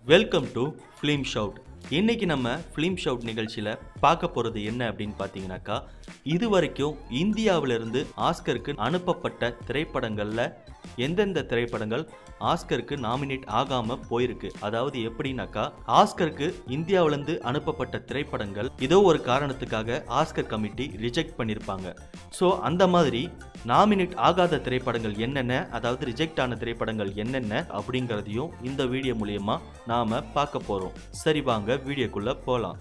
welcome to film shout இன்னைக்கு நம்ம film shout நிகழ்ச்சியில் பார்க்க போகிறது என்ன அப்படின்னு பார்த்தீங்கன்னாக்கா இது வரைக்கும் இந்தியாவிலிருந்து ஆஸ்கருக்கு அனுப்பப்பட்ட திரைப்படங்களில் எந்தெந்த திரைப்படங்கள் ஆஸ்கருக்கு நாமினேட் ஆகாம போயிருக்கு அதாவது எப்படின்னாக்கா ஆஸ்கருக்கு இந்தியாவிலேருந்து அனுப்பப்பட்ட திரைப்படங்கள் ஏதோ ஒரு காரணத்துக்காக ஆஸ்கர் கமிட்டி ரிஜெக்ட் பண்ணியிருப்பாங்க ஸோ அந்த மாதிரி நாமினேட் ஆகாத திரைப்படங்கள் என்னென்ன அதாவது ரிஜெக்ட் ஆன திரைப்படங்கள் என்னென்ன அப்படிங்கிறதையும் இந்த வீடியோ மூலியமா நாம பார்க்க போறோம் சரி வாங்க வீடியோக்குள்ள போலாம்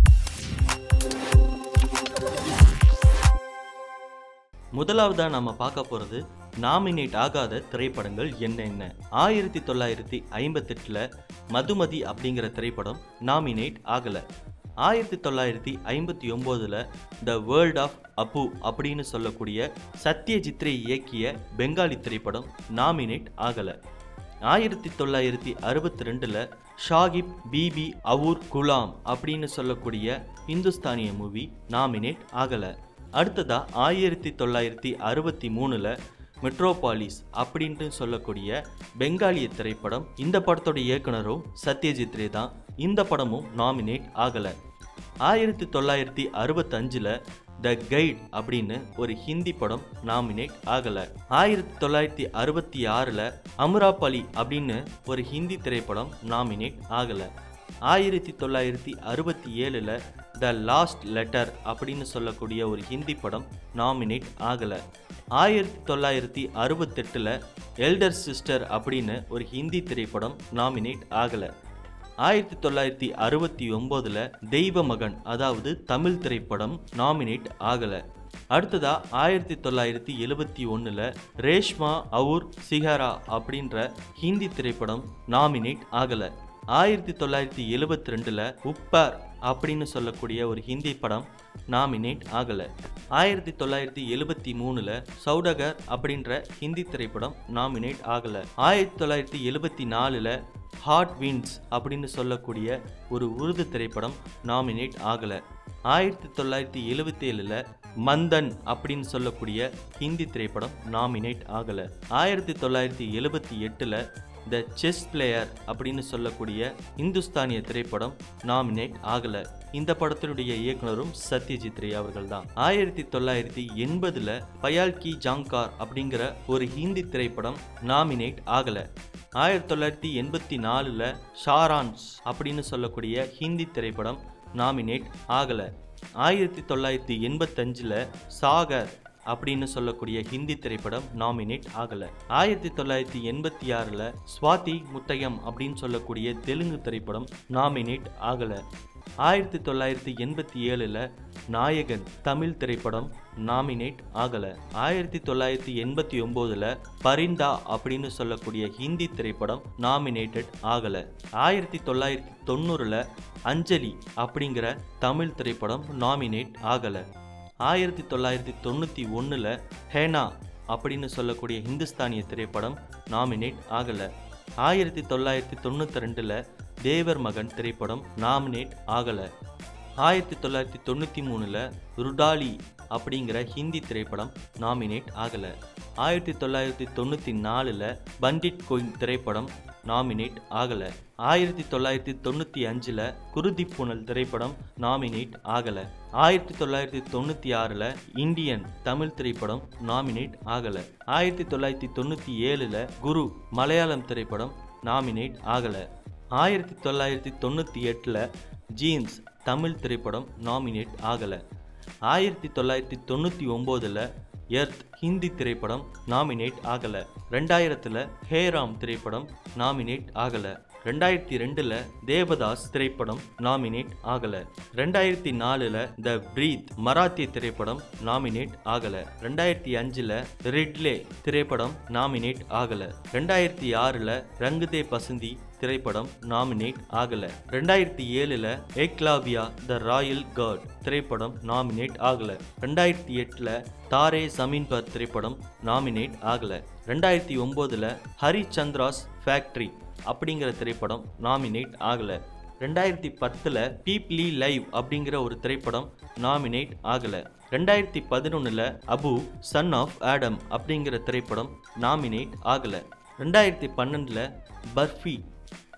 முதலாவதா நாம பார்க்க போறது நாமினேட் ஆகாத திரைப்படங்கள் என்னென்ன ஆயிரத்தி தொள்ளாயிரத்தி ஐம்பத்தெட்டில் மதுமதி அப்படிங்கிற திரைப்படம் நாமினேட் ஆகலை ஆயிரத்தி தொள்ளாயிரத்தி ஐம்பத்தி ஒம்போதில் த வேர்ல்ட் ஆஃப் அப்பு அப்படின்னு சொல்லக்கூடிய சத்யஜித்ரே இயக்கிய பெங்காலி திரைப்படம் நாமினேட் ஆகலை ஆயிரத்தி தொள்ளாயிரத்தி அறுபத்தி ரெண்டில் ஷாகிப் பிபி அவுர் குலாம் அப்படின்னு சொல்லக்கூடிய இந்துஸ்தானிய மூவி நாமினேட் ஆகலை அடுத்ததா ஆயிரத்தி தொள்ளாயிரத்தி அறுபத்தி மூணில் மெட்ரோபாலிஸ் அப்படின்ட்டு சொல்லக்கூடிய பெங்காலிய திரைப்படம் இந்த படத்தோட இயக்குனரும் சத்யஜித் ரே தான் இந்த படமும் நாமினேட் ஆகலை ஆயிரத்தி தொள்ளாயிரத்தி அறுபத்தஞ்சில் த கைட் அப்படின்னு ஒரு ஹிந்தி படம் நாமினேட் ஆகலை ஆயிரத்தி தொள்ளாயிரத்தி அறுபத்தி ஆறில் அமுராபலி அப்படின்னு ஒரு ஹிந்தி திரைப்படம் நாமினேட் ஆகலை ஆயிரத்தி தொள்ளாயிரத்தி அறுபத்தி ஏழில் த லாஸ்ட் லெட்டர் அப்படின்னு சொல்லக்கூடிய ஒரு ஹிந்தி படம் நாமினேட் ஆகலை ஆயிரத்தி தொள்ளாயிரத்தி அறுபத்தெட்டில் எல்டர் சிஸ்டர் அப்படின்னு ஒரு ஹிந்தி திரைப்படம் நாமினேட் ஆகலை ஆயிரத்தி தொள்ளாயிரத்தி அறுபத்தி ஒம்போதில் தெய்வ மகன் அதாவது தமிழ் திரைப்படம் நாமினேட் ஆகலை அடுத்ததா ஆயிரத்தி தொள்ளாயிரத்தி எழுபத்தி ஒன்றில் ரேஷ்மா அவுர் சிஹரா அப்படின்ற ஹிந்தி திரைப்படம் நாமினேட் ஆகலை ஆயிரத்தி தொள்ளாயிரத்தி எழுபத்தி ரெண்டில் உப்பர் அப்படின்னு சொல்லக்கூடிய ஒரு ஹிந்தி படம் நாமினேட் ஆகலை ஆயிரத்தி தொள்ளாயிரத்தி எழுபத்தி மூணில் சௌடகர் அப்படின்ற ஹிந்தி திரைப்படம் நாமினேட் ஆகலை ஆயிரத்தி தொள்ளாயிரத்தி எழுபத்தி நாலில் ஹாட் வின்ஸ் அப்படின்னு சொல்லக்கூடிய ஒரு உருது திரைப்படம் நாமினேட் ஆகலை ஆயிரத்தி தொள்ளாயிரத்தி எழுபத்தி ஏழில் மந்தன் அப்படின்னு சொல்லக்கூடிய ஹிந்தி திரைப்படம் நாமினேட் ஆகலை ஆயிரத்தி தொள்ளாயிரத்தி எழுபத்தி எட்டில் த செஸ் பிளேயர் அப்படின்னு சொல்லக்கூடிய இந்துஸ்தானிய திரைப்படம் நாமினேட் ஆகலை இந்த படத்தினுடைய இயக்குனரும் சத்யஜித் ரே அவர்கள் தான் ஆயிரத்தி தொள்ளாயிரத்தி எண்பதுல பயால்கி ஜாங்கார் அப்படிங்கிற ஒரு ஹிந்தி திரைப்படம் நாமினேட் ஆகலை ஆயிரத்தி தொள்ளாயிரத்தி எண்பத்தி நாலில் ஷாரான்ஸ் அப்படின்னு சொல்லக்கூடிய ஹிந்தி திரைப்படம் நாமினேட் ஆகலை ஆயிரத்தி தொள்ளாயிரத்தி எண்பத்தஞ்சில் சாகர் அப்படின்னு சொல்லக்கூடிய ஹிந்தி திரைப்படம் நாமினேட் ஆகலை ஆயிரத்தி தொள்ளாயிரத்தி எண்பத்தி ஆறில் ஸ்வாதி முத்தையம் அப்படின்னு சொல்லக்கூடிய தெலுங்கு திரைப்படம் நாமினேட் ஆகலை ஆயிரத்தி தொள்ளாயிரத்தி எண்பத்தி ஏழில் நாயகன் தமிழ் திரைப்படம் நாமினேட் ஆகலை ஆயிரத்தி தொள்ளாயிரத்தி எண்பத்தி ஒம்போதில் பரிந்தா அப்படின்னு சொல்லக்கூடிய ஹிந்தி திரைப்படம் நாமினேட்டட் ஆகலை ஆயிரத்தி தொள்ளாயிரத்தி தொண்ணூறில் அஞ்சலி அப்படிங்கிற தமிழ் திரைப்படம் நாமினேட் ஆகலை ஆயிரத்தி தொள்ளாயிரத்தி தொண்ணூற்றி ஒன்றில் ஹேனா அப்படின்னு சொல்லக்கூடிய ஹிந்துஸ்தானிய திரைப்படம் நாமினேட் ஆகலை ஆயிரத்தி தொள்ளாயிரத்தி தொண்ணூற்றி ரெண்டில் தேவர் மகன் திரைப்படம் நாமினேட் ஆகலை ஆயிரத்தி தொள்ளாயிரத்தி தொண்ணூற்றி மூணில் ருடாலி அப்படிங்கிற ஹிந்தி திரைப்படம் நாமினேட் ஆகலை ஆயிரத்தி தொள்ளாயிரத்தி தொண்ணூற்றி நாலில் பண்டிட் கோயின் திரைப்படம் நாமினேட் ஆகலை ஆயிரத்தி தொள்ளாயிரத்தி தொண்ணூற்றி அஞ்சில் குருதி புனல் திரைப்படம் நாமினேட் ஆகலை ஆயிரத்தி தொள்ளாயிரத்தி தொண்ணூற்றி ஆறில் இந்தியன் தமிழ் திரைப்படம் நாமினேட் ஆகலை ஆயிரத்தி தொள்ளாயிரத்தி தொண்ணூற்றி ஏழில் குரு மலையாளம் திரைப்படம் நாமினேட் ஆகலை ஆயிரத்தி தொள்ளாயிரத்தி தொண்ணூற்றி எட்டில் ஜீன்ஸ் தமிழ் திரைப்படம் நாமினேட் ஆகலை ஆயிரத்தி தொள்ளாயிரத்தி தொண்ணூற்றி ஒம்போதில் எர்த் ஹிந்தி திரைப்படம் நாமினேட் ஆகலை ரெண்டாயிரத்தில் ஹேராம் திரைப்படம் நாமினேட் ஆகலை ரெண்டாயிரத்தி ரெண்டில் தேவதாஸ் திரைப்படம் நாமினேட் ஆகலை ரெண்டாயிரத்தி நாலில் த பிரீத் மராத்திய திரைப்படம் நாமினேட் ஆகலை ரெண்டாயிரத்தி அஞ்சில் ரிட்லே திரைப்படம் நாமினேட் ஆகலை ரெண்டாயிரத்தி ஆறில் ரங்குதே பசந்தி திரைப்படம் நாமினேட் ஆகலை ரெண்டாயிரத்தி ஏழில் ஏக்லாவியா த ராயல் கார்ட் திரைப்படம் நாமினேட் ஆகலை ரெண்டாயிரத்தி எட்டில் தாரே சமீன் பர் திரைப்படம் நாமினேட் ஆகலை ரெண்டாயிரத்தி ஒம்போதில் ஹரிச்சந்திராஸ் ஃபேக்ட்ரி அப்படிங்கிற திரைப்படம் நாமினேட் ஆகலை ரெண்டாயிரத்தி பத்தில் பீப்லி லைவ் அப்படிங்கிற ஒரு திரைப்படம் நாமினேட் ஆகலை ரெண்டாயிரத்தி பதினொன்றில் அபு சன் ஆஃப் ஆடம் அப்படிங்கிற திரைப்படம் நாமினேட் ஆகலை ரெண்டாயிரத்தி பன்னெண்டில் பர்ஃபி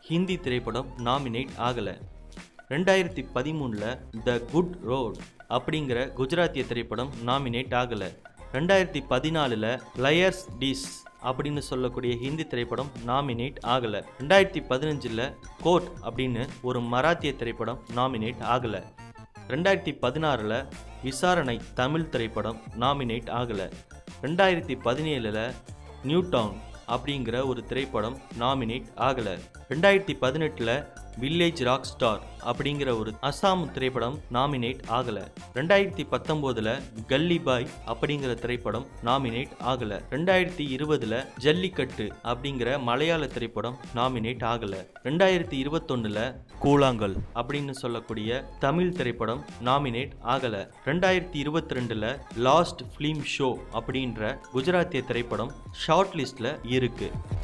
ஹிந்தி திரைப்படம் நாமினேட் ஆகலை ரெண்டாயிரத்தி பதிமூணில் த குட் ரோட் அப்படிங்கிற குஜராத்திய திரைப்படம் நாமினேட் ஆகலை ரெண்டாயிரத்தி பதினாலில் லயர்ஸ் டிஸ் அப்படின்னு சொல்லக்கூடிய ஹிந்தி திரைப்படம் நாமினேட் ஆகலை ரெண்டாயிரத்தி பதினஞ்சில் கோட் அப்படின்னு ஒரு மராத்திய திரைப்படம் நாமினேட் ஆகலை ரெண்டாயிரத்தி பதினாறில் விசாரணை தமிழ் திரைப்படம் நாமினேட் ஆகலை ரெண்டாயிரத்தி பதினேழில் நியூ டவுன் அப்படிங்கிற ஒரு திரைப்படம் நாமினேட் ஆகலை ரெண்டாயிரத்தி பதினெட்டில் வில்லேஜ் ராக் ஸ்டார் அப்படிங்கிற ஒரு அசாம் திரைப்படம் நாமினேட் ஆகலை ரெண்டாயிரத்தி பத்தொம்போதில் கல்லி பாய் அப்படிங்கிற திரைப்படம் நாமினேட் ஆகலை ரெண்டாயிரத்தி இருபதில் ஜல்லிக்கட்டு அப்படிங்கிற மலையாள திரைப்படம் நாமினேட் ஆகலை ரெண்டாயிரத்தி இருபத்தொன்னில் கூழாங்கல் அப்படின்னு சொல்லக்கூடிய தமிழ் திரைப்படம் நாமினேட் ஆகலை ரெண்டாயிரத்தி இருபத்தி ரெண்டில் லாஸ்ட் ஃபிலிம் ஷோ அப்படின்ற குஜராத்திய திரைப்படம் ஷார்ட் லிஸ்ட்டில் இருக்குது